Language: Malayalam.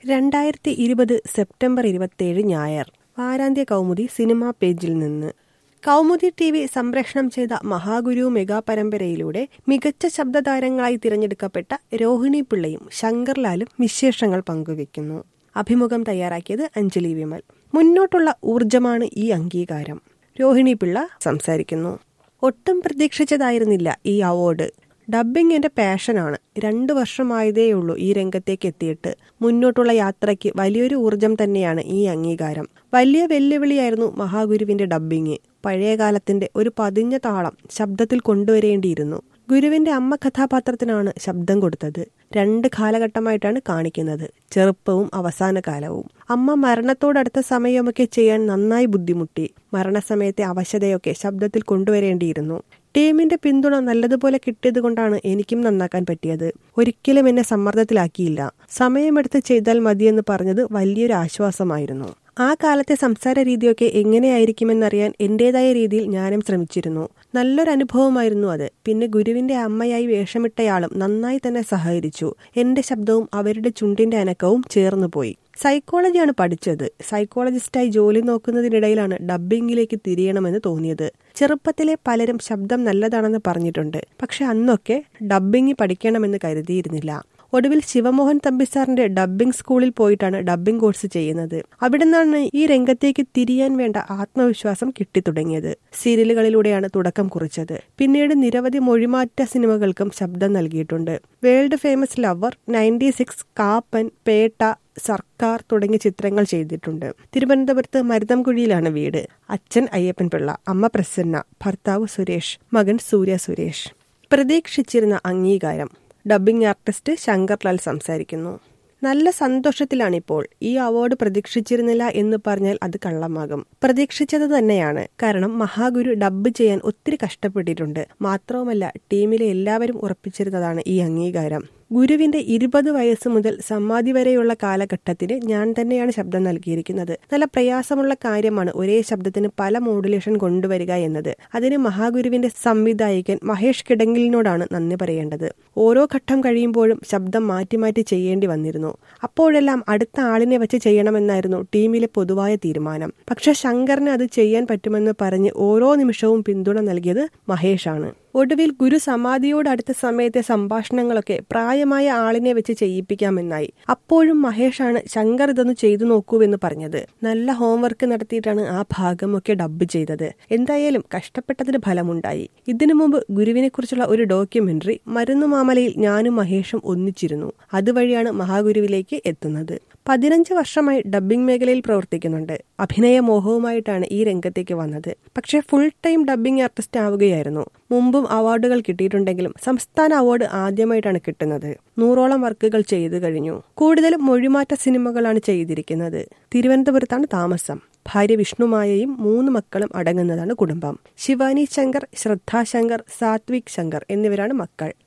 രണ്ടായിരത്തി ഇരുപത് സെപ്റ്റംബർ ഇരുപത്തിയേഴ് ഞായർ വാരാന്ത്യ കൗമുദി സിനിമാ പേജിൽ നിന്ന് കൗമുദി ടി വി സംപ്രേഷണം ചെയ്ത മഹാഗുരു മെഗാ പരമ്പരയിലൂടെ മികച്ച ശബ്ദതാരങ്ങളായി തിരഞ്ഞെടുക്കപ്പെട്ട രോഹിണി പിള്ളയും ശങ്കർലാലും വിശേഷങ്ങൾ പങ്കുവെക്കുന്നു അഭിമുഖം തയ്യാറാക്കിയത് അഞ്ജലി വിമൽ മുന്നോട്ടുള്ള ഊർജമാണ് ഈ അംഗീകാരം രോഹിണി പിള്ള സംസാരിക്കുന്നു ഒട്ടും പ്രതീക്ഷിച്ചതായിരുന്നില്ല ഈ അവാർഡ് ഡബ്ബിംഗ് എന്റെ പാഷനാണ് രണ്ടു വർഷമായതേയുള്ളൂ ഈ രംഗത്തേക്ക് എത്തിയിട്ട് മുന്നോട്ടുള്ള യാത്രയ്ക്ക് വലിയൊരു ഊർജം തന്നെയാണ് ഈ അംഗീകാരം വലിയ വെല്ലുവിളിയായിരുന്നു മഹാഗുരുവിന്റെ ഡബ്ബിംഗ് പഴയ കാലത്തിന്റെ ഒരു പതിഞ്ഞ താളം ശബ്ദത്തിൽ കൊണ്ടുവരേണ്ടിയിരുന്നു ഗുരുവിന്റെ അമ്മ കഥാപാത്രത്തിനാണ് ശബ്ദം കൊടുത്തത് രണ്ട് കാലഘട്ടമായിട്ടാണ് കാണിക്കുന്നത് ചെറുപ്പവും അവസാന കാലവും അമ്മ മരണത്തോടടുത്ത സമയമൊക്കെ ചെയ്യാൻ നന്നായി ബുദ്ധിമുട്ടി മരണസമയത്തെ അവശതയൊക്കെ ശബ്ദത്തിൽ കൊണ്ടുവരേണ്ടിയിരുന്നു ടീമിന്റെ പിന്തുണ നല്ലതുപോലെ കിട്ടിയത് കൊണ്ടാണ് എനിക്കും നന്നാക്കാൻ പറ്റിയത് ഒരിക്കലും എന്നെ സമ്മർദ്ദത്തിലാക്കിയില്ല സമയമെടുത്ത് ചെയ്താൽ മതിയെന്ന് പറഞ്ഞത് വലിയൊരു ആശ്വാസമായിരുന്നു ആ കാലത്തെ സംസാര രീതിയൊക്കെ എങ്ങനെയായിരിക്കുമെന്നറിയാൻ എന്റേതായ രീതിയിൽ ഞാനും ശ്രമിച്ചിരുന്നു നല്ലൊരു അനുഭവമായിരുന്നു അത് പിന്നെ ഗുരുവിന്റെ അമ്മയായി വേഷമിട്ടയാളും നന്നായി തന്നെ സഹകരിച്ചു എന്റെ ശബ്ദവും അവരുടെ ചുണ്ടിന്റെ അനക്കവും ചേർന്നുപോയി സൈക്കോളജിയാണ് പഠിച്ചത് സൈക്കോളജിസ്റ്റായി ജോലി നോക്കുന്നതിനിടയിലാണ് ഡബ്ബിംഗിലേക്ക് തിരിയണമെന്ന് തോന്നിയത് ചെറുപ്പത്തിലെ പലരും ശബ്ദം നല്ലതാണെന്ന് പറഞ്ഞിട്ടുണ്ട് പക്ഷെ അന്നൊക്കെ ഡബ്ബിംഗ് പഠിക്കണമെന്ന് കരുതിയിരുന്നില്ല ഒടുവിൽ ശിവമോഹൻ തമ്പിസാറിന്റെ ഡബ്ബിംഗ് സ്കൂളിൽ പോയിട്ടാണ് ഡബ്ബിംഗ് കോഴ്സ് ചെയ്യുന്നത് അവിടെ നിന്നാണ് ഈ രംഗത്തേക്ക് തിരിയാൻ വേണ്ട ആത്മവിശ്വാസം കിട്ടിത്തുടങ്ങിയത് സീരിയലുകളിലൂടെയാണ് തുടക്കം കുറിച്ചത് പിന്നീട് നിരവധി മൊഴിമാറ്റ സിനിമകൾക്കും ശബ്ദം നൽകിയിട്ടുണ്ട് world famous lover ninety six Kaappaan Petta Sarkar തുടങ്ങിയ ചിത്രങ്ങൾ ചെയ്തിട്ടുണ്ട് തിരുവനന്തപുരത്ത് മരുതംകുഴിയിലാണ് വീട് അച്ഛൻ അയ്യപ്പൻ പിള്ള അമ്മ പ്രസന്ന ഭർത്താവ് സുരേഷ് മകൻ സൂര്യ സുരേഷ് പ്രതീക്ഷിച്ചിരുന്ന അംഗീകാരം ഡബ്ബിംഗ് ആർട്ടിസ്റ്റ് ശങ്കർലാൽ സംസാരിക്കുന്നു നല്ല സന്തോഷത്തിലാണിപ്പോൾ ഈ അവാർഡ് പ്രതീക്ഷിച്ചിരുന്നില്ല എന്ന് പറഞ്ഞാൽ അത് കള്ളമാകും പ്രതീക്ഷിച്ചത് തന്നെയാണ് കാരണം മഹാഗുരു ഡബ്ബ് ചെയ്യാൻ ഒത്തിരി കഷ്ടപ്പെട്ടിട്ടുണ്ട് മാത്രവുമല്ല ടീമിലെ എല്ലാവരും ഉറപ്പിച്ചിരുന്നതാണ് ഈ അംഗീകാരം ഗുരുവിന്റെ ഇരുപത് വയസ്സ് മുതൽ സമാധി വരെയുള്ള കാലഘട്ടത്തിന് ഞാൻ തന്നെയാണ് ശബ്ദം നൽകിയിരിക്കുന്നത് നല്ല പ്രയാസമുള്ള കാര്യമാണ് ഒരേ ശബ്ദത്തിന് പല മോഡുലേഷൻ കൊണ്ടുവരിക എന്നത് അതിന് മഹാഗുരുവിന്റെ സംവിധായകൻ മഹേഷ് കിടങ്ങിലിനോടാണ് നന്ദി പറയേണ്ടത് ഓരോ ഘട്ടം കഴിയുമ്പോഴും ശബ്ദം മാറ്റി മാറ്റി ചെയ്യേണ്ടി വന്നിരുന്നു അപ്പോഴെല്ലാം അടുത്ത ആളിനെ വെച്ച് ചെയ്യണമെന്നായിരുന്നു ടീമിലെ പൊതുവായ തീരുമാനം പക്ഷെ ശങ്കറിന് അത് ചെയ്യാൻ പറ്റുമെന്ന് പറഞ്ഞ് ഓരോ നിമിഷവും പിന്തുണ നൽകിയത് മഹേഷാണ് ഒടുവിൽ ഗുരു സമാധിയോട് അടുത്ത സമയത്തെ സംഭാഷണങ്ങളൊക്കെ പ്രായമായ ആളിനെ വെച്ച് ചെയ്യിപ്പിക്കാമെന്നായി അപ്പോഴും മഹേഷാണ് ശങ്കർ ഇതൊന്ന് ചെയ്തു നോക്കൂവെന്ന് പറഞ്ഞത് നല്ല ഹോംവർക്ക് നടത്തിയിട്ടാണ് ആ ഭാഗമൊക്കെ ഡബ്ബ് ചെയ്തത് എന്തായാലും കഷ്ടപ്പെട്ടതിന് ഫലമുണ്ടായി ഇതിനു മുമ്പ് ഗുരുവിനെ കുറിച്ചുള്ള ഒരു ഡോക്യുമെന്ററി മരുന്നു മാമലയിൽ ഞാനും മഹേഷും ഒന്നിച്ചിരുന്നു അതുവഴിയാണ് മഹാഗുരുവിലേക്ക് എത്തുന്നത് പതിനഞ്ച് വർഷമായി ഡബ്ബിംഗ് മേഖലയിൽ പ്രവർത്തിക്കുന്നുണ്ട് അഭിനയ മോഹവുമായിട്ടാണ് ഈ രംഗത്തേക്ക് വന്നത് പക്ഷേ ഫുൾ ടൈം ഡബ്ബിംഗ് ആർട്ടിസ്റ്റ് ആവുകയായിരുന്നു മുമ്പും അവാർഡുകൾ കിട്ടിയിട്ടുണ്ടെങ്കിലും സംസ്ഥാന അവാർഡ് ആദ്യമായിട്ടാണ് കിട്ടുന്നത് നൂറോളം വർക്കുകൾ ചെയ്തു കഴിഞ്ഞു കൂടുതലും മൊഴിമാറ്റ സിനിമകളാണ് ചെയ്തിരിക്കുന്നത് തിരുവനന്തപുരത്താണ് താമസം ഭാര്യ വിഷ്ണുമായയും മൂന്ന് മക്കളും അടങ്ങുന്നതാണ് കുടുംബം ശിവാനി ശങ്കർ ശ്രദ്ധാ ശങ്കർ സാത്വിക് ശങ്കർ എന്നിവരാണ് മക്കൾ